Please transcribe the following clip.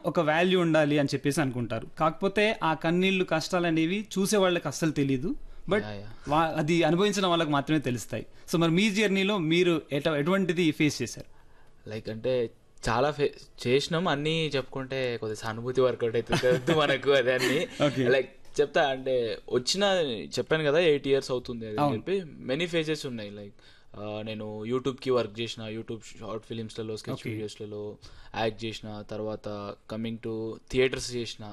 ఒక వాల్యూ ఉండాలి అని చెప్పేసి అనుకుంటారు కాకపోతే ఆ కన్నీళ్లు కష్టాలు అనేవి చూసే వాళ్ళకి అస్సలు తెలియదు బట్ Yeah, yeah. వా- అది అనుభవించిన వాళ్ళకి మాత్రమే తెలుస్తాయి సో మరి మీ జర్నీలో మీరు ఎట ఎటువంటిది ఫేస్ చేశారు లైక్ అంటే చాలా ఫే చేసినాం అన్నీ చెప్పుకుంటే కొద్దిగా సానుభూతి వర్కౌట్ అవుతుంది కదా మనకు అదే అన్ని Okay. లైక్ చెప్తా అంటే వచ్చిన చెప్పాను కదా ఎయిట్ ఇయర్స్ అవుతుంది అది అని అవును. చెప్పి మెనీ ఫేజెస్ ఉన్నాయి లైక్ నేను యూట్యూబ్కి వర్క్ చేసిన యూట్యూబ్ షార్ట్ ఫిలిమ్స్లలో స్కెచ్ Okay. వీడియోస్లలో యాక్ట్ చేసిన తర్వాత కమింగ్ టు థియేటర్స్ చేసిన